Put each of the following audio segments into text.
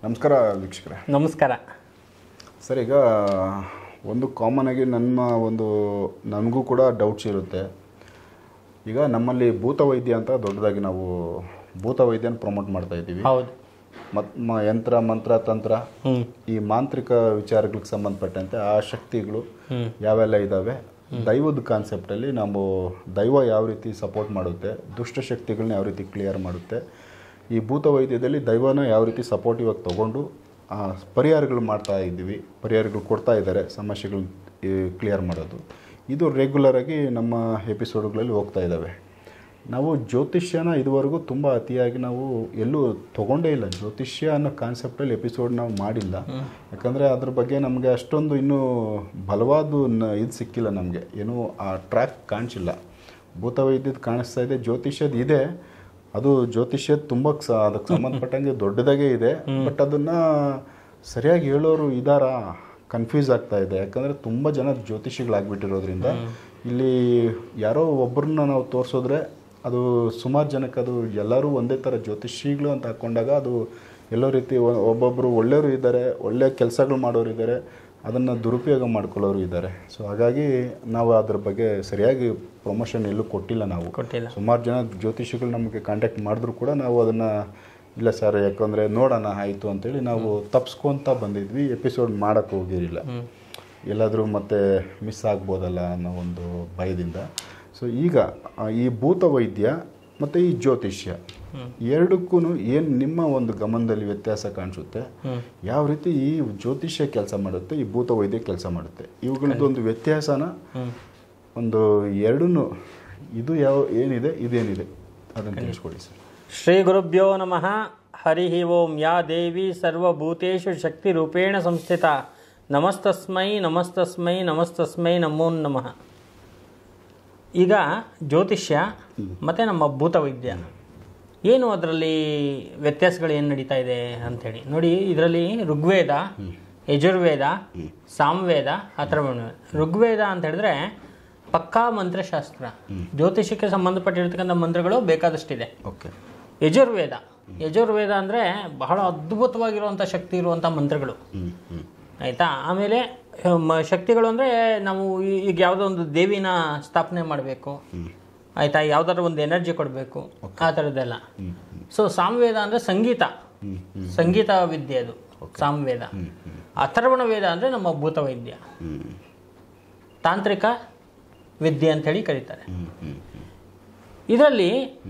ನಮಸ್ಕಾರ ವೀಕ್ಷಕರೇ ನಮಸ್ಕಾರ ಸರ್ ಈಗ ಒಂದು ಕಾಮನ್ ಆಗಿ ನನ್ನ ಒಂದು ನನಗೂ ಕೂಡ ಡೌಟ್ಸ್ ಇರುತ್ತೆ ಈಗ ನಮ್ಮಲ್ಲಿ ಭೂತ ವೈದ್ಯ ಅಂತ ದೊಡ್ಡದಾಗಿ ನಾವು ಭೂತ ವೈದ್ಯನ ಪ್ರಮೋಟ್ ಮಾಡ್ತಾ ಇದ್ದೀವಿ ಹೌದು ಮತ್ ಮ ಯಂತ್ರ ಮಂತ್ರ ತಂತ್ರ ಹ್ಮ್ ಈ ಮಾಂತ್ರಿಕ ವಿಚಾರಗಳಿಗೆ ಸಂಬಂಧಪಟ್ಟಂತೆ ಆ ಶಕ್ತಿಗಳು ಹ್ಮ್. ಯಾವೆಲ್ಲ ಇದ್ದಾವೆ ದೈವದ ಕಾನ್ಸೆಪ್ಟಲ್ಲಿ ನಾವು ದೈವ ಯಾವ ರೀತಿ ಸಪೋರ್ಟ್ ಮಾಡುತ್ತೆ ದುಷ್ಟ ಶಕ್ತಿಗಳನ್ನ ಯಾವ ರೀತಿ ಕ್ಲಿಯರ್ ಮಾಡುತ್ತೆ ಈ ಭೂತ ವೈದ್ಯದಲ್ಲಿ ದೈವನ ಯಾವ ರೀತಿ ಸಪೋರ್ಟಿವ್ ಆಗಿ ತೊಗೊಂಡು ಆ, ಪರಿಹಾರಗಳು ಮಾಡ್ತಾ ಇದ್ದೀವಿ ಪರಿಹಾರಗಳು ಕೊಡ್ತಾ ಇದ್ದಾರೆ ಸಮಸ್ಯೆಗಳು ಕ್ಲಿಯರ್ ಮಾಡೋದು ಇದು ರೆಗ್ಯುಲರಾಗಿ ನಮ್ಮ ಎಪಿಸೋಡ್ಗಳಲ್ಲಿ ಹೋಗ್ತಾ ಇದ್ದಾವೆ ನಾವು ಜ್ಯೋತಿಷ್ಯನ ಇದುವರೆಗೂ ತುಂಬ ಅತಿಯಾಗಿ ನಾವು ಎಲ್ಲೂ ತೊಗೊಂಡೇ ಇಲ್ಲ ಜ್ಯೋತಿಷ್ಯ ಅನ್ನೋ ಕಾನ್ಸೆಪ್ಟಲ್ಲಿ ಎಪಿಸೋಡ್ ನಾವು ಮಾಡಿಲ್ಲ ಯಾಕಂದರೆ ಅದ್ರ ಬಗ್ಗೆ ನಮಗೆ ಅಷ್ಟೊಂದು ಇನ್ನೂ ಬಲವಾದ ನ- ಇದು ಸಿಕ್ಕಿಲ್ಲ ನಮಗೆ ಏನೂ ಆ ಟ್ರ್ಯಾಕ್ ಕಾಣಿಸಿಲ್ಲ ಭೂತವೈದ್ಯದ ಕಾಣಿಸ್ತಾ ಇದೆ ಜ್ಯೋತಿಷ್ಯದ ಇದೆ ಅದು ಜ್ಯೋತಿಷ್ಯದ ತುಂಬ ಸ- ಅದಕ್ಕೆ ಸಂಬಂಧಪಟ್ಟಂಗೆ ದೊಡ್ಡದಾಗೇ ಇದೆ ಬಟ್ ಅದನ್ನು ಸರಿಯಾಗಿ ಹೇಳೋರು ಇದ್ದಾರಾ ಕನ್ಫ್ಯೂಸ್ ಆಗ್ತಾ ಇದೆ ಯಾಕಂದರೆ ತುಂಬ ಜನ ಜ್ಯೋತಿಷಿಗಳಾಗ್ಬಿಟ್ಟಿರೋದ್ರಿಂದ ಇಲ್ಲಿ ಯಾರೋ ಒಬ್ಬರನ್ನ ನಾವು ತೋರಿಸಿದ್ರೆ ಅದು ಸುಮಾರು ಜನಕ್ಕೆ ಅದು ಎಲ್ಲರೂ ಒಂದೇ ಥರ ಜ್ಯೋತಿಷಿಗಳು ಅಂತ ಹಾಕ್ಕೊಂಡಾಗ ಅದು ಎಲ್ಲೋ ರೀತಿ ಒ- ಒಬ್ಬೊಬ್ಬರು ಒಳ್ಳೆಯವರು ಇದ್ದಾರೆ ಒಳ್ಳೆಯ ಕೆಲಸಗಳು ಮಾಡೋರು ಇದ್ದಾರೆ ಅದನ್ನು ದುರುಪಯೋಗ ಮಾಡ್ಕೊಳ್ಳೋರು ಇದ್ದಾರೆ ಸೊ ಹಾಗಾಗಿ ನಾವು ಅದ್ರ ಬಗ್ಗೆ ಸರಿಯಾಗಿ ಪ್ರಮೋಷನ್ ಎಲ್ಲೂ ಕೊಟ್ಟಿಲ್ಲ ನಾವು ಕೊಟ್ಟಿಲ್ಲ ಸುಮಾರು ಜನ ಜ್ಯೋತಿಷಿಗಳು ನಮಗೆ ಕಾಂಟ್ಯಾಕ್ಟ್ ಮಾಡಿದ್ರು ಕೂಡ ನಾವು ಅದನ್ನು ಇಲ್ಲ ಸರ್ ಯಾಕಂದರೆ ನೋಡೋಣ ಆಯಿತು ಅಂತೇಳಿ ನಾವು ತಪ್ಸ್ಕೊತ ಬಂದಿದ್ವಿ ಎಪಿಸೋಡ್ ಮಾಡೋಕ್ಕೆ ಹೋಗಿರಲಿಲ್ಲ ಎಲ್ಲಾದರೂ ಮತ್ತೆ ಮಿಸ್ ಆಗ್ಬೋದಲ್ಲ ಅನ್ನೋ ಒಂದು ಭಯದಿಂದ ಸೊ ಈಗ ಆ, ಈ ಭೂತ ವೈದ್ಯ ಮತ್ತು ಈ ಜ್ಯೋತಿಷ್ಯ ಎರಡಕ್ಕೂ ಏನು ನಿಮ್ಮ ಒಂದು ಗಮನದಲ್ಲಿ ವ್ಯತ್ಯಾಸ ಕಾಣಿಸುತ್ತೆ ಯಾವ ರೀತಿ ಈ ಜ್ಯೋತಿಷ್ಯ ಕೆಲಸ ಮಾಡುತ್ತೆ ಈ ಭೂತ ವೈದ್ಯ ಕೆಲಸ ಮಾಡುತ್ತೆ ಇವುಗಳದ್ದೊಂದು ವ್ಯತ್ಯಾಸನ ಒಂದು ಎರಡೂ ಇದು ಯಾವ ಏನಿದೆ ಇದೇನಿದೆ ಅದನ್ನು ತಿಳಿಸ್ಕೊಡಿ ಸರ್ ಶ್ರೀ ಗುರುಭ್ಯೋ ನಮಃ ಹರಿ ಓಂ ಯಾ ದೇವಿ ಸರ್ವಭೂತೇಷು ಶಕ್ತಿರೂಪೇಣ ಸಂಸ್ಥಿತ ನಮಸ್ತಸ್ಮೈ ನಮಸ್ತಸ್ಮೈ ನಮಸ್ತಸ್ಮೈ ನಮೋ ನಮಃ ಈಗ ಜ್ಯೋತಿಷ್ಯ ಮತ್ತು ನಮ್ಮ ಭೂತವೈದ್ಯ ಏನು ಅದರಲ್ಲಿ ವ್ಯತ್ಯಾಸಗಳು ಏನು ನಡೀತಾ ಇದೆ ಅಂಥೇಳಿ ನೋಡಿ ಇದರಲ್ಲಿ ಋಗ್ವೇದ ಯಜುರ್ವೇದ ಸಾಮವೇದ ಅಥರ್ವಣ ಋಗ್ವೇದ ಅಂತ ಹೇಳಿದ್ರೆ ಪಕ್ಕಾ ಮಂತ್ರಶಾಸ್ತ್ರ ಜ್ಯೋತಿಷಕ್ಕೆ ಸಂಬಂಧಪಟ್ಟಿರ್ತಕ್ಕಂಥ ಮಂತ್ರಗಳು ಬೇಕಾದಷ್ಟಿದೆ ಓಕೆ ಯಜುರ್ವೇದ ಯಜುರ್ವೇದ ಅಂದರೆ ಬಹಳ ಅದ್ಭುತವಾಗಿರುವಂಥ ಶಕ್ತಿ ಇರುವಂಥ ಮಂತ್ರಗಳು ಹ್ಞೂ ಹ್ಞೂ ಆಯಿತಾ ಆಮೇಲೆ ಮ- ಶಕ್ತಿಗಳು ಅಂದರೆ ನಾವು ಈ- ಈಗ ಯಾವುದೋ ಒಂದು ದೇವಿನ ಸ್ಥಾಪನೆ ಮಾಡಬೇಕು ಆಯಿತಾ ಯಾವ್ದಾದ್ರು ಒಂದು ಎನರ್ಜಿ ಕೊಡಬೇಕು ಆ ಥರದ್ದೆಲ್ಲ ಸೊ ಸಾಮವೇದ ಅಂದರೆ ಸಂಗೀತ ಸಂಗೀತ ವಿದ್ಯೆ ಅದು ಸಾಮವೇದ ಅಥರ್ವಣ ವೇದ ಅಂದರೆ ನಮ್ಮ ಭೂತವೈದ್ಯ ಹ್ಞೂ ತಾಂತ್ರಿಕ ವಿದ್ಯೆ ಅಂತೇಳಿ ಕರೀತಾರೆ ಹ್ಞೂ ಹ್ಞೂ ಇದರಲ್ಲಿ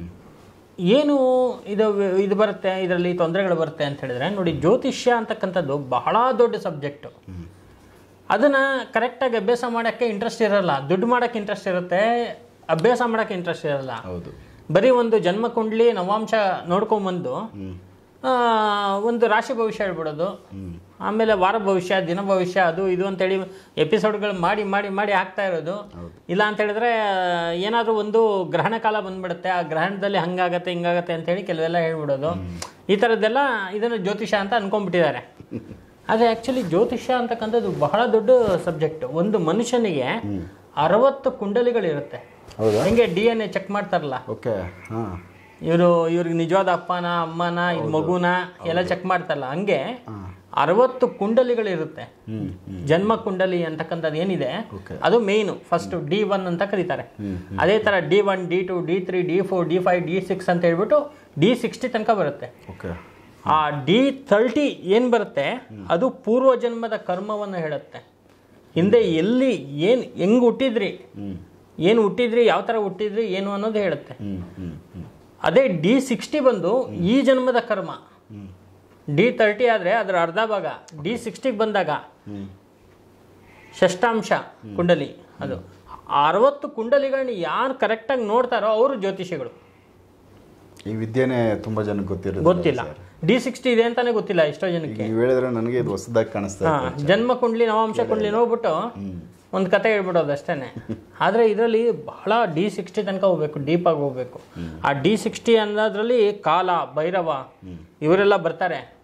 ಏನು ಇದು ಇದು ಬರುತ್ತೆ ಇದರಲ್ಲಿ ತೊಂದರೆಗಳು ಬರುತ್ತೆ ಅಂತ ಹೇಳಿದ್ರೆ ನೋಡಿ ಜ್ಯೋತಿಷ್ಯ ಅಂತಕ್ಕಂಥದ್ದು ಬಹಳ ದೊಡ್ಡ ಸಬ್ಜೆಕ್ಟು ಅದನ್ನ ಕರೆಕ್ಟಾಗಿ ಅಭ್ಯಾಸ ಮಾಡೋಕ್ಕೆ ಇಂಟ್ರೆಸ್ಟ್ ಇರಲ್ಲ ದುಡ್ಡು ಮಾಡೋಕ್ಕೆ ಇಂಟ್ರೆಸ್ಟ್ ಇರುತ್ತೆ ಅಭ್ಯಾಸ ಮಾಡೋಕ್ಕೆ ಇಂಟ್ರೆಸ್ಟ್ ಇರಲ್ಲ ಹೌದು ಬರೀ ಒಂದು ಜನ್ಮ ಕುಂಡ್ಲಿ ನವಾಂಶ ನೋಡ್ಕೊಂಬಂದು ಹ್ಞೂ ಆ, ಒಂದು ರಾಶಿ ಭವಿಷ್ಯ ಹೇಳ್ಬಿಡೋದು ಹ್ಞೂ ಆಮೇಲೆ ವಾರ ಭವಿಷ್ಯ ದಿನ ಭವಿಷ್ಯ ಅದು ಇದು ಅಂತೇಳಿ ಎಪಿಸೋಡ್ಗಳು ಮಾಡಿ ಮಾಡಿ ಮಾಡಿ ಹಾಕ್ತಾ ಇರೋದು ಇಲ್ಲ ಅಂತ ಹೇಳಿದ್ರೆ ಏನಾದರೂ ಒಂದು ಗ್ರಹಣ ಕಾಲ ಬಂದ್ಬಿಡುತ್ತೆ ಆ ಗ್ರಹಣದಲ್ಲಿ ಹಂಗಾಗತ್ತೆ ಹಿಂಗಾಗತ್ತೆ ಅಂತೇಳಿ ಕೆಲವೆಲ್ಲ ಹೇಳ್ಬಿಡೋದು ಈ ಥರದ್ದೆಲ್ಲ ಇದನ್ನು ಜ್ಯೋತಿಷ ಅಂತ ಅನ್ಕೊಂಡ್ಬಿಟ್ಟಿದ್ದಾರೆ ಆದರೆ ಆ್ಯಕ್ಚುಲಿ ಜ್ಯೋತಿಷ್ಯ ಅಂತಕ್ಕಂಥದ್ದು ಬಹಳ ದೊಡ್ಡ ಸಬ್ಜೆಕ್ಟ್ ಒಂದು ಮನುಷ್ಯನಿಗೆ ಅರವತ್ತು ಕುಂಡಲಿಗಳಿರುತ್ತೆ ಹೌದಾ ಹೆಂಗೆ ಡಿ ಎನ್ ಎ ಚೆಕ್ ಮಾಡ್ತಾರಲ್ಲ ಓಕೆ ಹಾಂ ಇವರು ಇವ್ರಿಗೆ ನಿಜವಾದ ಅಪ್ಪನ ಅಮ್ಮನ ಇದು ಮಗುನ ಎಲ್ಲ ಚೆಕ್ ಮಾಡ್ತಾರಲ್ಲ ಹಂಗೆ ಅರವತ್ತು ಕುಂಡಲಿಗಳಿರುತ್ತೆ ಹ್ಞೂ ಹ್ಞೂ ಜನ್ಮ ಕುಂಡಲಿ ಅಂತಕ್ಕಂಥದ್ದು ಏನಿದೆ Okay. ಅದು ಮೇಯ್ನು ಫಸ್ಟ್ ಡಿ ಒನ್ ಅಂತ ಕರೀತಾರೆ ಅದೇ ತರ D one D two D three D four D five D six ಅಂತ ಹೇಳ್ಬಿಟ್ಟು ಡಿ ಸಿಕ್ಸ್ಟಿ ತನಕ ಬರುತ್ತೆ ಓಕೆ ಆ ಡಿ ತರ್ಟಿ ಏನು ಬರುತ್ತೆ ಅದು ಪೂರ್ವ ಜನ್ಮದ ಕರ್ಮವನ್ನು ಹೇಳುತ್ತೆ ಹಿಂದೆ ಎಲ್ಲಿ ಏನು ಹೆಂಗ್ ಹುಟ್ಟಿದ್ರಿ ಹ್ಞೂ ಏನು ಹುಟ್ಟಿದ್ರಿ ಯಾವ ಥರ ಹುಟ್ಟಿದ್ರಿ ಏನು ಅನ್ನೋದು ಹೇಳುತ್ತೆ ಹ್ಞೂ ಹ್ಞೂ ಹ್ಞೂ ಅದೇ ಡಿ ಸಿಕ್ಸ್ಟಿ ಬಂದು ಈ ಜನ್ಮದ ಕರ್ಮ ಹ್ಞೂ ಡಿ ತರ್ಟಿ ಆದರೆ ಅದರ ಅರ್ಧ ಭಾಗ ಡಿ ಸಿಕ್ಸ್ಟಿಗೆ ಬಂದಾಗ ಹ್ಞೂ ಷಷ್ಟಾಂಶ ಕುಂಡಲಿ ಅದು ಅರವತ್ತು ಕುಂಡಲಿಗಳನ್ನ ಯಾರು ಕರೆಕ್ಟಾಗಿ ನೋಡ್ತಾರೋ ಅವರು ಜ್ಯೋತಿಷಿಗಳು ಈ ವಿದ್ಯೆನೇ ತುಂಬ ಜನಕ್ಕೆ ಗೊತ್ತಿರೋದು ಗೊತ್ತಿಲ್ಲ ಡಿ ಸಿಕ್ಸ್ಟಿ ಇದೆ ಅಂತಾನೆ ಗೊತ್ತಿಲ್ಲ ಎಷ್ಟೋ ಈಗ ಜನಕ್ಕೆ ನೀವು ಹೇಳಿದ್ರೆ ನನಗೆ ಇದು ಹೊಸದಾಗಿ ಕಾಣಿಸ್ತಾ ಹಾ, ಇದೆ ಜನ್ಮ ಕುಂಡ್ಲಿ ನವಾಂಶ ಕುಂಡ್ಲಿ ನೋಡ್ಬಿಟ್ಟು ಒಂದು ಕತೆ ಹೇಳ್ಬಿಡೋದು ಅಷ್ಟೇನೆ ಆದರೆ ಇದರಲ್ಲಿ ಬಹಳ ಡಿ ಸಿಕ್ಸ್ಟಿ ತನಕ ಹೋಗ್ಬೇಕು ಡೀಪ್ ಆಗಿ ಹೋಗ್ಬೇಕು ಆ ಡಿ ಸಿಕ್ಸ್ಟಿ ಅನ್ನೋದ್ರಲ್ಲಿ ಕಾಲ ಭೈರವ ಇವರೆಲ್ಲ ಬರ್ತಾರೆ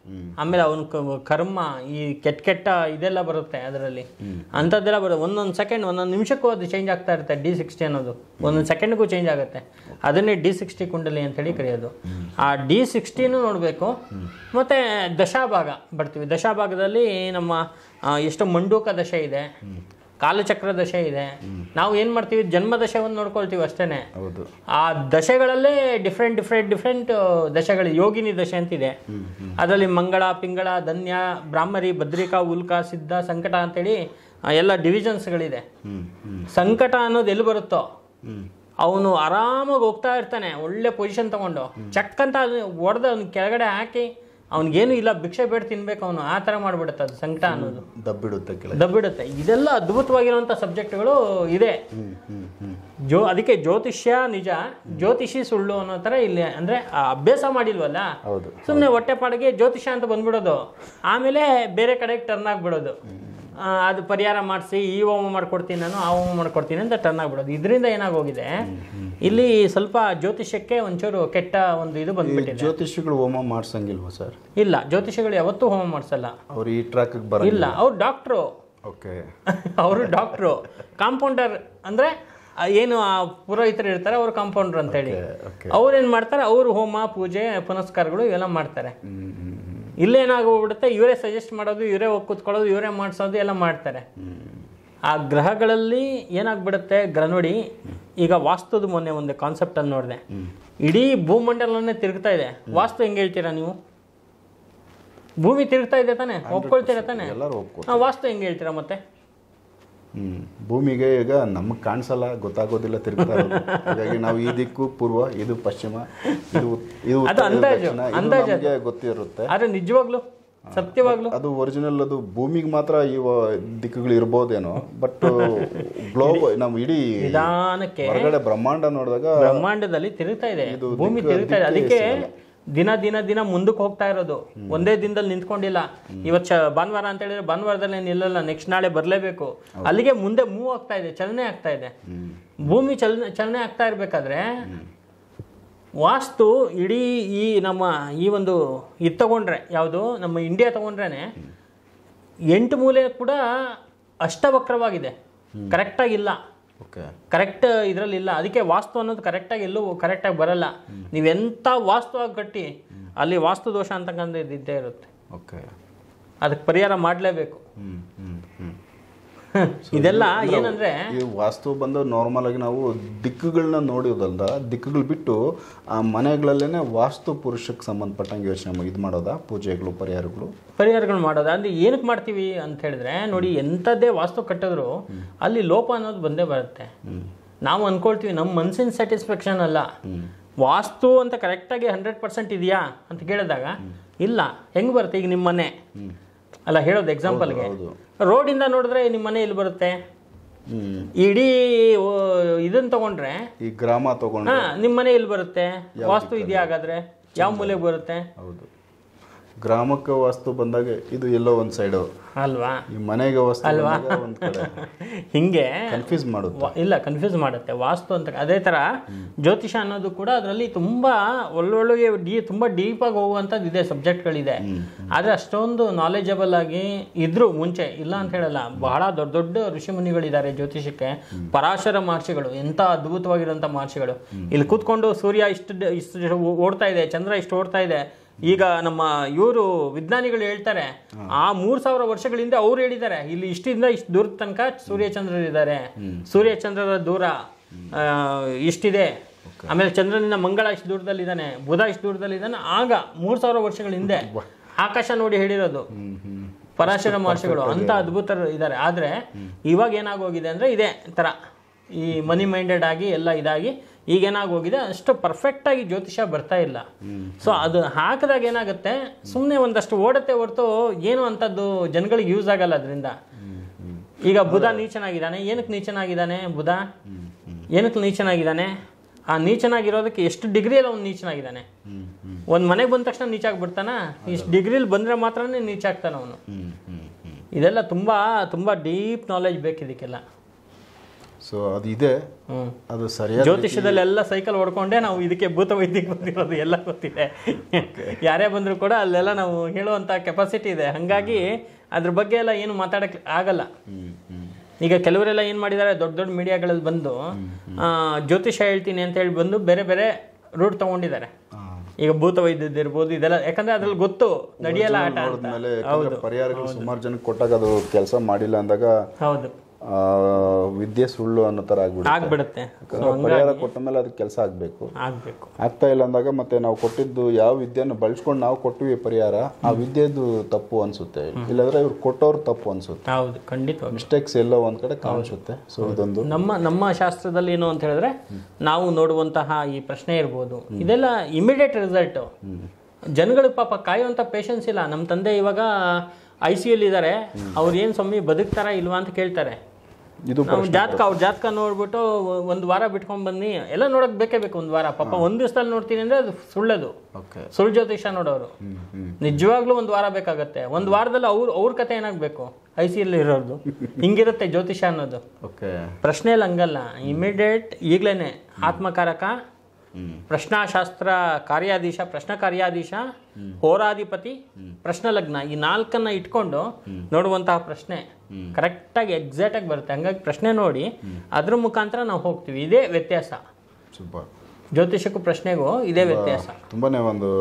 ಆಮೇಲೆ ಅವನ ಕರ್ಮ ಈ ಕೆಟ್ಟ ಕೆಟ್ಟ ಇದೆಲ್ಲ ಬರುತ್ತೆ ಅದರಲ್ಲಿ ಅಂಥದ್ದೆಲ್ಲ ಬರುತ್ತೆ ಒಂದೊಂದು ಸೆಕೆಂಡ್ ಒಂದೊಂದು ನಿಮಿಷಕ್ಕೂ ಅದು ಚೇಂಜ್ ಆಗ್ತಾ ಇರುತ್ತೆ ಡಿ ಸಿಕ್ಸ್ಟಿ ಅನ್ನೋದು ಒಂದೊಂದು ಸೆಕೆಂಡ್ಗೂ ಚೇಂಜ್ ಆಗುತ್ತೆ ಅದನ್ನೇ ಡಿ ಸಿಕ್ಸ್ಟಿ ಕುಂಡಲಿ ಅಂತೇಳಿ ಕರೆಯೋದು ಆ ಡಿ ಸಿಕ್ಸ್ಟಿನೂ ನೋಡಬೇಕು ಮತ್ತು ದಶಾಭಾಗ ಬರ್ತೀವಿ ದಶಾಭಾಗದಲ್ಲಿ ನಮ್ಮ ಆ, ಎಷ್ಟು ಮಂಡೂಕ ದಶೆ ಇದೆ ಕಾಲಚಕ್ರ ದಶೆ ಇದೆ ನಾವು ಏನು ಮಾಡ್ತೀವಿ ಜನ್ಮ ದಶೆವನ್ನು ನೋಡ್ಕೊಳ್ತೀವಿ ಅಷ್ಟೇನೆ ಹೌದು ಆ ದಶೆಗಳಲ್ಲೇ ಡಿಫ್ರೆಂಟ್ ಡಿಫ್ರೆಂಟ್ ಡಿಫ್ರೆಂಟ್ ದಶೆಗಳು ಯೋಗಿನಿ ದಶೆ ಅಂತಿದೆ ಅದರಲ್ಲಿ ಮಂಗಳ ಪಿಂಗಳ ಧನ್ಯ ಬ್ರಾಹ್ಮರಿ ಭದ್ರಿಕಾ ಉಲ್ಕ ಸಿದ್ಧ ಸಂಕಟ ಅಂತೇಳಿ ಆ, ಎಲ್ಲ ಡಿವಿಷನ್ಸ್ಗಳಿದೆ ಹ್ಮ್ ಹ್ಮ್ ಸಂಕಟ ಅನ್ನೋದು ಎಲ್ಲಿ ಬರುತ್ತೋ ಹ್ಮ್ ಅವನು ಆರಾಮಾಗಿ ಹೋಗ್ತಾ ಇರ್ತಾನೆ ಒಳ್ಳೆ ಪೊಸಿಷನ್ ತಗೊಂಡು ಚಕ್ ಅಂತ ಅದು ಹೊಡೆದು ಅವ್ನ ಕೆಳಗಡೆ ಹಾಕಿ ಅವ್ನಿಗೇನು ಇಲ್ಲ ಭಿಕ್ಷೆ ಬೇಡ ತಿನ್ಬೇಕು ಅವನು ಆ ಥರ ಮಾಡ್ಬಿಡುತ್ತೆ ಅದು ಸಂಕಟ ಅನ್ನೋದು ದಬ್ಬಿಡುತ್ತೆ ಕೆಳಗೆ ದಬ್ಬಿಡುತ್ತೆ ಇದೆಲ್ಲ ಅದ್ಭುತವಾಗಿರುವಂಥ ಸಬ್ಜೆಕ್ಟ್ಗಳು ಇದೆ ಹ್ಮ್ ಹ್ಮ್ ಹ್ಮ್ ಜೋ ಅದಕ್ಕೆ ಜ್ಯೋತಿಷ್ಯ ನಿಜ ಜ್ಯೋತಿಷಿ ಸುಳ್ಳು ಅನ್ನೋ ಥರ ಇಲ್ಲಿ ಅಂದರೆ ಅಭ್ಯಾಸ ಮಾಡಿಲ್ವಲ್ಲ ಹೌದು ಸುಮ್ಮನೆ ಹೊಟ್ಟೆಪಾಡಿಗೆ ಜ್ಯೋತಿಷ್ಯ ಅಂತ ಬಂದ್ಬಿಡೋದು ಆಮೇಲೆ ಬೇರೆ ಕಡೆಗೆ ಟರ್ನ್ ಆಗಿಬಿಡೋದು ಅದು ಪರಿಹಾರ ಮಾಡಿಸಿ ಈ ಹೋಮ ಮಾಡ್ಕೊಡ್ತೀನಿ ನಾನು ಆ ಹೋಮ ಮಾಡ್ಕೊಡ್ತೀನಿ ಅಂತ ಟರ್ನ್ ಆಗ್ಬಿಡೋದು ಇದರಿಂದ ಏನಾಗೋಗಿದೆ ಇಲ್ಲಿ ಸ್ವಲ್ಪ ಜ್ಯೋತಿಷ್ಯಕ್ಕೆ ಒಂಚೂರು ಕೆಟ್ಟ ಒಂದು ಇದು ಈ ಬಂದ್ಬಿಟ್ಟಿದೆ ಜ್ಯೋತಿಷಿಗಳು ಹೋಮ ಮಾಡ್ಸಂಗಿಲ್ವಾ ಸರ್ ಇಲ್ಲ ಜ್ಯೋತಿಷಿಗಳು ಯಾವತ್ತೂ ಹೋಮ ಮಾಡಿಸಲ್ಲ ಅವ್ರು ಈ ಟ್ರ್ಯಾಕ್ ಬರ ಇಲ್ಲ ಅವ್ರು ಡಾಕ್ಟ್ರು ಓಕೆ ಅವರು ಡಾಕ್ಟ್ರು ಕಾಂಪೌಂಡರ್ ಅಂದ್ರೆ ಆ ಏನು ಆ ಪುರೋಹಿತರು ಇರ್ತಾರೆ ಅವರು ಕಾಂಪೌಂಡರ್ ಅಂತೇಳಿ ಓಕೆ ಅವ್ರೇನ್ ಮಾಡ್ತಾರೆ ಅವರು ಹೋಮ ಪೂಜೆ ಪುನಸ್ಕಾರಗಳು ಇವೆಲ್ಲ ಮಾಡ್ತಾರೆ ಹ್ಮ್ ಹ್ಮ್ ಹ್ಮ್ ಇಲ್ಲೇನಾಗೋಗ್ಬಿಡುತ್ತೆ ಇವರೇ ಸಜೆಸ್ಟ್ ಮಾಡೋದು ಇವರೇ ಹೋಗಿ ಕೂತ್ಕೊಳ್ಳೋದು ಇವರೇ ಮಾಡಿಸೋದು ಎಲ್ಲ ಮಾಡ್ತಾರೆ ಆ ಗ್ರಹಗಳಲ್ಲಿ ಏನಾಗ್ಬಿಡುತ್ತೆ ಗ್ರಹ ನೋಡಿ ಈಗ ವಾಸ್ತುದು ಮೊನ್ನೆ ಒಂದು ಕಾನ್ಸೆಪ್ಟ್ ಅನ್ನು ನೋಡಿದೆ ಇಡೀ ಭೂಮಂಡಲನೇ ತಿರುಗ್ತಾ ಇದೆ ವಾಸ್ತು ಹೆಂಗೆ ಹೇಳ್ತೀರಾ ನೀವು ಭೂಮಿ ತಿರುಗ್ತಾ ಇದೆ ತಾನೆ ಒಪ್ಕೊಳ್ತೀರಾ ತಾನೆ ಎಲ್ಲರೂ ಒಪ್ಕೊ ಆ, ವಾಸ್ತು ಹೆಂಗೆ ಹೇಳ್ತೀರಾ ಮತ್ತೆ ಹ್ಮ್ ಭೂಮಿಗೆ ಈಗ ನಮಗೆ ಕಾಣಿಸಲ್ಲ ಗೊತ್ತಾಗೋದಿಲ್ಲ ತಿರುಗ್ತಾ ಇರೋದು ಹಾಗಾಗಿ ನಾವು ಈ ದಿಕ್ಕು ಪೂರ್ವ ಇದು ಪಶ್ಚಿಮ ಇದು ಇದು ಉತ್ತರ, ಇದು ಅಂದಾಜು, ದಕ್ಷಿಣ, ಇದು ಅಂದಾಜು ನಮ್ಗೆ ಗೊತ್ತಿರುತ್ತೆ ಆದ್ರೆ ನಿಜವಾಗ್ಲು ಸತ್ಯವಾಗ್ಲು ಅದು ಒರಿಜಿನಲ್ ಅದು ಭೂಮಿಗೆ ಮಾತ್ರ ಇವ ದಿಕ್ಕುಗಳು ಇರ್ಬೋದೇನೋ ಬಟ್ ಗ್ಲೋಬ್ ನಾವು ಇಡೀ ನಿಧಾನಕ್ಕೆ ಹೊರಗಡೆ ಬ್ರಹ್ಮಾಂಡ ನೋಡಿದಾಗ ಬ್ರಹ್ಮಾಂಡದಲ್ಲಿ ತಿರುಗ್ತಾ ಇದೆ ಇದು ಭೂಮಿ ದಿಕ್ಕು- ತಿರುಗ್ತಾ ಇದೆ ದಿಕ್ಕೇ ಅದಕ್ಕೆ ದಿನ ದಿನ ದಿನ ಮುಂದಕ್ಕೆ ಹೋಗ್ತಾ ಇರೋದು ಒಂದೇ ದಿನದಲ್ಲಿ ನಿಂತ್ಕೊಂಡಿಲ್ಲ ಇವತ್ತು ಚ ಭಾನುವಾರ ಅಂತ ಹೇಳಿದ್ರೆ ಭಾನುವಾರದಲ್ಲಿ ನಿಲ್ಲಲ್ಲ ನೆಕ್ಸ್ಟ್ ನಾಳೆ ಬರಲೇಬೇಕು ಅಲ್ಲಿಗೆ ಮುಂದೆ ಮೂವ್ ಆಗ್ತಾ ಇದೆ ಚಲನೆ ಆಗ್ತಾ ಇದೆ ಹ್ಮ್ ಭೂಮಿ ಚಲನೆ ಚಲನೆ ಆಗ್ತಾ ಇರ್ಬೇಕಾದ್ರೆ ವಾಸ್ತು ಇಡೀ ಈ ನಮ್ಮ ಈ ಒಂದು ಇದು ತಗೊಂಡ್ರೆ ಯಾವುದು ನಮ್ಮ ಇಂಡಿಯಾ ತಗೊಂಡ್ರೇನೆ ಎಂಟು ಮೂಲೆ ಕೂಡ ಅಷ್ಟವಕ್ರವಾಗಿದೆ ಕರೆಕ್ಟಾಗಿಲ್ಲ ಓಕೆ ಕರೆಕ್ಟ್ ಇದರಲ್ಲಿ ಇಲ್ಲ ಅದಕ್ಕೆ ವಾಸ್ತು ಅನ್ನೋದು ಕರೆಕ್ಟಾಗಿ ಎಲ್ಲೂ ಕರೆಕ್ಟಾಗಿ ಬರಲ್ಲ ನೀವೆಂಥ ವಾಸ್ತುವಾಗಿ ಕಟ್ಟಿ ಅಲ್ಲಿ ವಾಸ್ತು ದೋಷ ಅಂತಕ್ಕಂಥದ್ದು ಇದ್ದೇ ಇರುತ್ತೆ ಓಕೆ ಅದಕ್ಕೆ ಪರಿಹಾರ ಮಾಡಲೇಬೇಕು ಹ್ಮ್ ಹ್ಮ್ ಹ್ಮ್ ಇದೆಲ್ಲ ಏನಂದ್ರೆ ಈ ವಾಸ್ತು ಬಂದು ನಾರ್ಮಲ್ ಆಗಿ ನಾವು ದಿಕ್ಕುಗಳನ್ನ ನೋಡೋದಲ್ದ ದಿಕ್ಕುಗಳು ಬಿಟ್ಟು ಆ ಮನೆಗಳಲ್ಲೇನೆ ವಾಸ್ತು ಪುರುಷಕ್ಕೆ ಸಂಬಂಧಪಟ್ಟಂಗೆ ಯೋಚನೆ ಇದು ಮಾಡೋದಾ ಪೂಜೆಗಳು ಪರಿಹಾರಗಳು ಪರಿಹಾರಗಳು ಮಾಡೋದು ಅಂದ್ರೆ ಏನಕ್ಕೆ ಮಾಡ್ತೀವಿ ಅಂತ ಹೇಳಿದ್ರೆ ನೋಡಿ ಎಂಥದ್ದೇ ವಾಸ್ತು ಕಟ್ಟಿದ್ರು ಅಲ್ಲಿ ಲೋಪ ಅನ್ನೋದು ಬಂದೇ ಬರುತ್ತೆ ಹ್ಮ್ ನಾವು ಅನ್ಕೊಳ್ತೀವಿ ನಮ್ಮ ಮನ್ಸಿನ ಸ್ಯಾಟಿಸ್ಫ್ಯಾಕ್ಷನ್ ಅಲ್ಲ ಹ್ಮ್ ವಾಸ್ತು ಅಂತ ಕರೆಕ್ಟಾಗಿ ಹಂಡ್ರೆಡ್ ಪರ್ಸೆಂಟ್ ಇದೆಯಾ ಅಂತ ಕೇಳಿದಾಗ ಇಲ್ಲ ಹೆಂಗೆ ಬರುತ್ತೆ ಈಗ ನಿಮ್ಮ ಮನೆ ಹ್ಮ್ ಅಲ್ಲ ಹೇಳೋದು ಎಕ್ಸಾಂಪಲ್ಗೆ ಹೌದು ರೋಡಿಂದ ನೋಡಿದ್ರೆ ನಿಮ್ಮ ಮನೆ ಇಲ್ಲಿ ಬರುತ್ತೆ ಹ್ಮ್ ಇಡೀ ಓ, ಇದನ್ನ ತಗೊಂಡ್ರೆ ಈ ಗ್ರಾಮ ತಗೊಂಡು ಹಾ ನಿಮ್ಮ ಮನೆ ಇಲ್ಲಿ ಬರುತ್ತೆ ವಾಸ್ತು ಇದೆಯಾ ಹಾಗಾದ್ರೆ ಯಾವ ಮೂಲೆಗೆ ಬರುತ್ತೆ ಹೌದು ಗ್ರಾಮಕ್ಕೆ ವಾಸ್ತು ಬಂದಾಗ ಇದು ಎಲ್ಲೋ ಒಂದ್ ಸೈಡು ಅಲ್ವಾ ಈ ಮನೆಗೆ ವಾಸ್ತು ಬಂದಾಗ ಒಂದ್ ಕಡೆ ಹಿಂಗೆ ಕನ್ಫ್ಯೂಸ್ ಮಾಡುತ್ತೆ ವ- ಇಲ್ಲ ಕನ್ಫ್ಯೂಸ್ ಮಾಡುತ್ತೆ ವಾಸ್ತು ಅಂತ ಅದೇ ಥರ ಜ್ಯೋತಿಷ ಅನ್ನೋದು ಕೂಡ ಅದರಲ್ಲಿ ತುಂಬ ಒಳ್ಳೊಳ್ಳೆಗೆ ಡಿ ತುಂಬ ಡೀಪಾಗಿ ಹೋಗುವಂಥದ್ದು ಇದೆ ಸಬ್ಜೆಕ್ಟ್ಗಳಿದೆ ಆದರೆ ಅಷ್ಟೊಂದು ನಾಲೆಜಬಲ್ ಆಗಿ ಇದ್ರು ಮುಂಚೆ ಇಲ್ಲ ಅಂತ ಹೇಳಲ್ಲ ಬಹಳ ದೊಡ್ಡ ದೊಡ್ಡ ಋಷಿಮುನಿಗಳಿದ್ದಾರೆ ಜ್ಯೋತಿಷಕ್ಕೆ ಪರಾಶರ ಮಹರ್ಷಿಗಳು ಎಂಥ ಅದ್ಭುತವಾಗಿರುವಂಥ ಮಹರ್ಷಿಗಳು ಇಲ್ಲಿ ಕೂತ್ಕೊಂಡು ಸೂರ್ಯ ಇಷ್ಟು ಡ- ಇಷ್ಟು ಓಡ್ತಾ ಇದೆ ಚಂದ್ರ ಇಷ್ಟು ಓಡ್ತಾ ಇದೆ ಈಗ ನಮ್ಮ ಇವರು ವಿಜ್ಞಾನಿಗಳು ಹೇಳ್ತಾರೆ ಆ ಮೂರ್ ಸಾವಿರ ವರ್ಷಗಳಿಂದ ಅವ್ರು ಹೇಳಿದ್ದಾರೆ ಇಲ್ಲಿ ಇಷ್ಟಿಂದ ಇಷ್ಟು ದೂರದ ತನಕ ಸೂರ್ಯಚಂದ್ರರಿದ್ದಾರೆ ಸೂರ್ಯಚಂದ್ರರ ದೂರ ಆ, ಇಷ್ಟಿದೆ ಆಮೇಲೆ ಚಂದ್ರನಿಂದ ಮಂಗಳ ಇಷ್ಟು ದೂರದಲ್ಲಿದ್ದಾನೆ ಬುಧ ಇಷ್ಟು ದೂರದಲ್ಲಿದ್ದಾನೆ ಆಗ ಮೂರ್ ಸಾವಿರ ವರ್ಷಗಳ ಹಿಂದೆ ಆಕಾಶ ನೋಡಿ ಹೇಳಿರೋದು ಹ್ಮ್ ಹ್ಮ್ ಪರಾಶರ ಮಹರ್ಷಿಗಳು ಅಂತ ಅದ್ಭುತರು ಇದ್ದಾರೆ ಆದ್ರೆ ಇವಾಗ ಏನಾಗೋಗಿದೆ ಅಂದ್ರೆ ಇದೇ ತರ ಈ ಮನಿ ಮೈಂಡೆಡ್ ಆಗಿ ಎಲ್ಲ ಇದಾಗಿ ಈಗ ಏನಾಗೋಗಿದೆ ಅಷ್ಟು ಪರ್ಫೆಕ್ಟ್ ಆಗಿ ಜ್ಯೋತಿಷ ಬರ್ತಾ ಇಲ್ಲ ಸೊ ಅದು ಹಾಕಿದಾಗ ಏನಾಗುತ್ತೆ ಸುಮ್ಮನೆ ಒಂದಷ್ಟು ಓಡತ್ತೆ ಹೊರತು ಏನು ಅಂತದ್ದು ಜನಗಳಿಗೆ ಯೂಸ್ ಆಗಲ್ಲ ಅದರಿಂದ ಈಗ ಬುಧ ನೀಚನಾಗಿದ್ದಾನೆ ಏನಕ್ಕೆ ನೀಚನಾಗಿದ್ದಾನೆ ಬುಧ ಏನಕ್ಕೆ ನೀಚನಾಗಿದ್ದಾನೆ ಆ ನೀಚನಾಗಿರೋದಕ್ಕೆ ಎಷ್ಟು ಡಿಗ್ರಿಯಲ್ಲಿ ಅವ್ನು ನೀಚನಾಗಿದ್ದಾನೆ ಹ್ಮ್ ಹ್ಮ್ ಒಂದು ಮನೆಗೆ ಬಂದ ತಕ್ಷಣ ನೀಚಾಗಿ ಬಿಡ್ತಾನ ಇಷ್ಟು ಡಿಗ್ರಿಲಿ ಬಂದ್ರೆ ಮಾತ್ರನೇ ನೀಚಾಗ್ತಾನೆ ಅವನು ಹ್ಮ್ ಹ್ಮ್ ಹ್ಮ್ ಇದೆಲ್ಲ ತುಂಬ ತುಂಬ ಡೀಪ್ ನಾಲೆಜ್ ಬೇಕು ಇದಕ್ಕೆಲ್ಲ ಸೊ ಅದು ಇದೆ ಹ್ಮ್ ಅದು ಸರಿಯಾದ ಜ್ಯೋತಿಷ್ಯದಲ್ಲೆಲ್ಲ ಸೈಕಲ್ ಹೊಡ್ಕೊಂಡೇ ನಾವು ಇದಕ್ಕೆ ಭೂತ ವೈದ್ಯಕ್ಕೆ ಬಂದಿರೋದು ಎಲ್ಲ ಗೊತ್ತಿದೆ ಯಾರೇ ಬಂದರೂ ಕೂಡ ಅಲ್ಲೆಲ್ಲ ನಾವು ಹೇಳುವಂಥ ಕೆಪಾಸಿಟಿ ಇದೆ ಹಾಗಾಗಿ ಅದ್ರ ಬಗ್ಗೆ ಎಲ್ಲ ಏನು ಮಾತಾಡಕ್ಕೆ ಆಗಲ್ಲ ಹ್ಮ್, ಹ್ಮ್. ಈಗ ಕೆಲವರೆಲ್ಲ ಏನು ಮಾಡಿದ್ದಾರೆ ದೊಡ್ಡ ದೊಡ್ಡ ಮೀಡಿಯಾಗಳಲ್ಲಿ ಬಂದು ಆ, ಜ್ಯೋತಿಷ ಹೇಳ್ತೀನಿ ಅಂತ ಹೇಳಿ ಬಂದು ಬೇರೆ ಬೇರೆ ರೂಟ್ ತಗೊಂಡಿದ್ದಾರೆ ಹಾ. ಈಗ ಭೂತ ವೈದ್ಯದ್ದು ಇರ್ಬೋದು ಇದೆಲ್ಲ ಯಾಕಂದ್ರೆ ಅದ್ರಲ್ಲಿ ಗೊತ್ತು ನಡೆಯಲ್ಲ ಆಟ ಅಂತ ನೋಡಿದ್ಮೇಲೆ ಯಾಕಂದ್ರೆ ಪರಿಹಾರಗಳು ಸುಮಾರು ಜನಕ್ಕೆ ಕೊಟ್ಟಾಗ ಅದು ಕೆಲಸ ಮಾಡಿಲ್ಲ ಅಂದಾಗ ಹೌದು ಆ, ವಿದ್ಯೆ ಸುಳ್ಳು ಅನ್ನೋ ತರ ಆಗ್ಬಿಡುತ್ತೆ ಆಗ್ಬಿಡುತ್ತೆ ಯಾಕಂದ್ರೆ ಪರಿಹಾರ ಕೊಟ್ಟ ಮೇಲೆ ಅದಕ್ಕೆ ಕೆಲಸ ಆಗ್ಬೇಕು ಆಗ್ಬೇಕು ಆಗ್ತಾ ಇಲ್ಲ ಅಂದಾಗ ಮತ್ತೆ ನಾವು ಕೊಟ್ಟಿದ್ದು ಯಾವ ವಿದ್ಯೆಯನ್ನು ಬಳಸ್ಕೊಂಡು ನಾವು ಕೊಟ್ಟಿವಿ ಪರಿಹಾರ ಆ ವಿದ್ಯೆದು ತಪ್ಪು ಅನ್ಸುತ್ತೆ ಇಲ್ಲಾಂದ್ರೆ ಇವ್ರು ಕೊಟ್ಟವ್ರು ತಪ್ಪು ಅನ್ಸುತ್ತೆ ಹೌದು ಖಂಡಿತವಾಗಿ ಮಿಸ್ಟೇಕ್ಸ್ ಎಲ್ಲೋ ಒಂದ್ ಕಡೆ ಕಾಣಿಸುತ್ತೆ ಸೊ ಇದೊಂದು ನಮ್ಮ ನಮ್ಮ ಶಾಸ್ತ್ರದಲ್ಲಿ ಏನು ಅಂತ ಹೇಳಿದ್ರೆ ನಾವು ನೋಡುವಂತಹ ಈ ಪ್ರಶ್ನೆ ಇರ್ಬೋದು ಇದೆಲ್ಲ ಇಮಿಡಿಯೇಟ್ ರಿಸಲ್ಟ್ ಜನಗಳಿಗೆ ಪಾಪ ಕಾಯುವಂಥ ಪೇಷನ್ಸ್ ಇಲ್ಲ ನಮ್ಮ ತಂದೆ ಇವಾಗ ಐ ಸಿ ಯುಲ್ ಇದ್ದಾರೆ ಅವ್ರು ಏನು ಸ್ವಾಮಿ ಬದುಕ್ತಾರಾ ಇಲ್ವಾ ಅಂತ ಕೇಳ್ತಾರೆ ಇದು ನಾವು ಜಾತಕ ಅವ್ರ ಜಾತಕ ನೋಡ್ಬಿಟ್ಟು ಒಂದು ವಾರ ಬಿಟ್ಕೊಂಡ್ ಬನ್ನಿ ಎಲ್ಲ ನೋಡಕ್ ಬೇಕೇ ಬೇಕು ಒಂದು ವಾರ ಪಾಪ ಒಂದ್ ದಿವಸದಲ್ಲಿ ನೋಡ್ತೀನಿ ಅಂದ್ರೆ ಅದು ಸುಳ್ಳದು ಓಕೆ ಸುಳ್ಳು ಜ್ಯೋತಿಷ ನೋಡೋರು ಹ್ಮ್ ಹ್ಮ್ ನಿಜವಾಗ್ಲೂ ಒಂದು ವಾರ ಬೇಕಾಗತ್ತೆ ಒಂದು ವಾರದಲ್ಲಿ ಅವ್ರ ಅವ್ರ ಕತೆ ಏನಾಗಬೇಕು ಐ ಸಿ ಎಲ್ ಇರೋದು ಹಿಂಗಿರುತ್ತೆ ಜ್ಯೋತಿಷ ಅನ್ನೋದು ಓಕೆ ಪ್ರಶ್ನೆ ಹಂಗಲ್ಲ ಇಮಿಡಿಯೇಟ್ ಈಗ್ಲೇನೆ ಆತ್ಮಕಾರಕ ಹ್ಮ್ ಪ್ರಶ್ನಾಶಾಸ್ತ್ರ ಕಾರ್ಯಾಧೀಶ ಪ್ರಶ್ನ ಕಾರ್ಯಾಧೀಶ ಹೋರಾಧಿಪತಿ ಪ್ರಶ್ನ ಲಗ್ನ ಈ ನಾಲ್ಕನ್ನ ಇಟ್ಕೊಂಡು ನೋಡುವಂತಹ ಪ್ರಶ್ನೆ ಕರೆಕ್ಟಾಗಿ ಎಕ್ಸಾಕ್ಟ್ ಆಗಿ ಬರುತ್ತೆ ಹಂಗಾಗಿ ಪ್ರಶ್ನೆ ನೋಡಿ ಅದ್ರ ಮುಖಾಂತರ ನಾವು ಹೋಗ್ತೀವಿ ಇದೇ ವ್ಯತ್ಯಾಸ ಸೂಪರ್ ಜ್ಯೋತಿಷಕ್ಕೂ ಪ್ರಶ್ನೆಗೂ ಇದೇ ವ್ಯತ್ಯಾಸ ತುಂಬಾನೇ ಒಂದು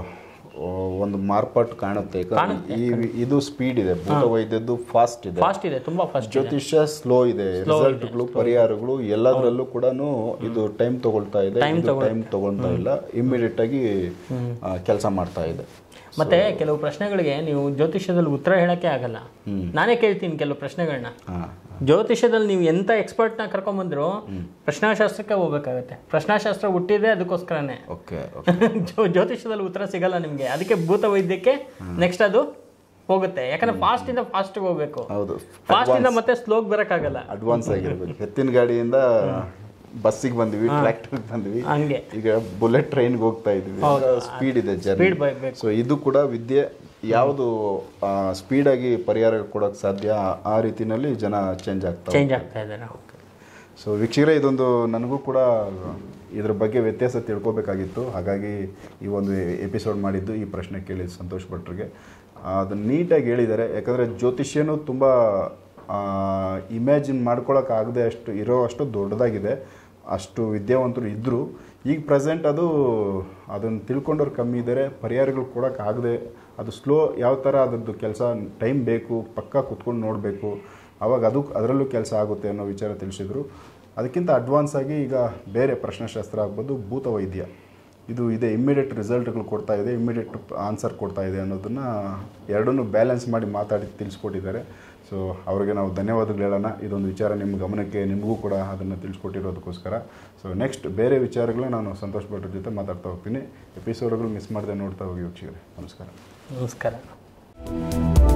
ಆ, ಒಂದು ಮಾರ್ಪಾಟು ಕಾಣುತ್ತೆ ಯಾಕಂದ್ರೆ ಈ ಇದು ಸ್ಪೀಡ್ ಇದೆ ಭೂತ ವೈದ್ಯದ್ದು ಫಾಸ್ಟ್ ಇದೆ ಫಾಸ್ಟ್ ಇದೆ ತುಂಬಾ ಫಾಸ್ಟ್ ಜ್ಯೋತಿಷ್ಯ ಸ್ಲೋ ಇದೆ ರಿಸಲ್ಟ್ಗಳು ಪರಿಹಾರಗಳು ಎಲ್ಲದರಲ್ಲೂ ಕೂಡ ಇದು ಟೈಮ್ ತಗೊಳ್ತಾ ಇದೆ ಇದು ಟೈಮ್ ತಗೊಳ್ತಾ ಇಲ್ಲ ಇಮಿಡಿಯೇಟ್ ಆಗಿ ಕೆಲಸ ಮಾಡ್ತಾ ಇದೆ ಮತ್ತೆ ಕೆಲವು ಪ್ರಶ್ನೆಗಳಿಗೆ ನೀವು ಜ್ಯೋತಿಷ್ಯದಲ್ಲಿ ಉತ್ತರ ಹೇಳಕ್ಕೆ ಆಗಲ್ಲ ನಾನೇ ಕೇಳ್ತೀನಿ ಕೆಲವು ಪ್ರಶ್ನೆಗಳನ್ನ ಹಾ ಜ್ಯೋತಿಷ್ಯದಲ್ಲಿ ನೀವು ಎಂತ ಎಕ್ಸ್ಪರ್ಟ್ನ ಕರ್ಕೊಂಬಂದ್ರು ಪ್ರಶ್ನಾಶಾಸ್ತ್ರಕ್ಕೆ ಹೋಗ್ಬೇಕಾಗತ್ತೆ ಪ್ರಶ್ನಾಶಾಸ್ತ್ರ ಹುಟ್ಟಿದೆ ಅದಕ್ಕೋಸ್ಕರನೇ ಓಕೆ ಜ್ಯೋ- ಜ್ಯೋತಿಷ್ಯದಲ್ಲಿ ಉತ್ತರ ಸಿಗಲ್ಲ ನಿಮಗೆ ಅದಕ್ಕೆ ಭೂತ ವೈದ್ಯಕ್ಕೆ ನೆಕ್ಸ್ಟ್ ಅದು ಹೋಗುತ್ತೆ ಯಾಕಂದ್ರೆ ಫಾಸ್ಟ್ ಇಂದ ಫಾಸ್ಟ್ ಹೋಗ್ಬೇಕು ಹೌದು ಫಾಸ್ಟ್ ಇಂದ ಮತ್ತೆ ಸ್ಲೋಗ್ ಬರಕ್ಕಾಗಲ್ಲ ಅಡ್ವಾನ್ಸ್ ಆಗಿರ್ಬೇಕು ಎತ್ತಿನ ಗಾಡಿಯಿಂದ ಬಸ್ಸಿಗೆ ಬಂದ್ವಿ ಟ್ರ್ಯಾಕ್ಟರ್ಗೆ ಬಂದ್ವಿ ಹಂಗೆ ಈಗ ಬುಲೆಟ್ ಟ್ರೈನ್ಗೆ ಹೋಗ್ತಾ ಇದೀವಿ ಸ್ಪೀಡ್ ಇದೆ ಜರ್ನಿ ಸ್ಪೀಡ್ ಬೇಕು ಸೊ ಇದು ಕೂಡ ವಿದ್ಯೆ ಯಾವುದು ಸ್ಪೀಡಾಗಿ ಪರಿಹಾರ ಕೊಡೋಕೆ ಸಾಧ್ಯ ಆ- ಆ ರೀತಿನಲ್ಲಿ ಜನ ಚೇಂಜ್ ಆಗ್ತಾರೆ ಚೇಂಜ್ ಆಗ್ತಾ ಇದ್ದಾರೆ ಸೊ ವೀಕ್ಷಕರೇ ಇದೊಂದು ನನಗೂ ಕೂಡ ಇದ್ರ ಬಗ್ಗೆ ವ್ಯತ್ಯಾಸ ತಿಳ್ಕೊಬೇಕಾಗಿತ್ತು ಹಾಗಾಗಿ ಈ ಒಂದು ಎಪಿಸೋಡ್ ಮಾಡಿದ್ದು ಈ ಪ್ರಶ್ನೆ ಕೇಳಿ ಸಂತೋಷ್ ಭಟ್ರಿಗೆ ಅದನ್ನು ನೀಟಾಗಿ ಹೇಳಿದ್ದಾರೆ ಯಾಕಂದರೆ ಜ್ಯೋತಿಷ್ಯನೂ ತುಂಬ ಇಮ್ಯಾಜಿನ್ ಮಾಡ್ಕೊಳಕ್ಕಾಗದೆ ಅಷ್ಟು ಇರೋ ಅಷ್ಟು ದೊಡ್ಡದಾಗಿದೆ ಅಷ್ಟು ವಿದ್ಯಾವಂತರು ಇದ್ದರು ಈಗ ಪ್ರೆಸೆಂಟ್ ಅದು ಅದನ್ನು ತಿಳ್ಕೊಂಡವ್ರು ಕಮ್ಮಿ ಇದ್ದಾರೆ ಪರಿಹಾರಗಳು ಕೊಡೋಕ್ಕಾಗದೆ ಅದು ಸ್ಲೋ ಯಾವ ಥರ ಅದರದ್ದು ಕೆಲಸ ಟೈಮ್ ಬೇಕು ಪಕ್ಕ ಕುತ್ಕೊಂಡು ನೋಡಬೇಕು ಆವಾಗ ಅದು ಅದರಲ್ಲೂ ಕೆಲಸ ಆಗುತ್ತೆ ಅನ್ನೋ ವಿಚಾರ ತಿಳಿಸಿದರು ಅದಕ್ಕಿಂತ ಅಡ್ವಾನ್ಸ್ ಆಗಿ ಈಗ ಬೇರೆ ಪ್ರಶ್ನೆಶಾಸ್ತ್ರ ಆಗ್ಬೋದು ಭೂತ ವೈದ್ಯ ಇದು ಇದೆ ಇಮ್ಮಿಡಿಯೇಟ್ ರಿಸಲ್ಟ್ಗಳು ಕೊಡ್ತಾ ಇದೆ ಇಮ್ಮಿಡಿಯೇಟ್ ಆನ್ಸರ್ ಕೊಡ್ತಾ ಇದೆ ಅನ್ನೋದನ್ನು ಎರಡನ್ನೂ ಬ್ಯಾಲೆನ್ಸ್ ಮಾಡಿ ಮಾತಾಡಿ ತಿಳಿಸ್ಕೊಟ್ಟಿದ್ದಾರೆ ಸೊ ಅವರಿಗೆ ನಾವು ಧನ್ಯವಾದಗಳು ಹೇಳೋಣ ಇದೊಂದು ವಿಚಾರ ನಿಮ್ಮ ಗಮನಕ್ಕೆ ನಿಮಗೂ ಕೂಡ ಅದನ್ನು ತಿಳಿಸ್ಕೊಟ್ಟಿರೋದಕ್ಕೋಸ್ಕರ ಸೊ ನೆಕ್ಸ್ಟ್ ಬೇರೆ ವಿಚಾರಗಳನ್ನ ನಾನು ಸಂತೋಷ್ ಭಟ್ರ ಜೊತೆ ಮಾತಾಡ್ತಾ ಹೋಗ್ತೀನಿ ಎಪಿಸೋಡ್ಗಳು ಮಿಸ್ ಮಾಡದೆ ನೋಡ್ತಾ ಹೋಗಿ ವೀಕ್ಷಕರೇ ನಮಸ್ಕಾರ ನಮಸ್ಕಾರ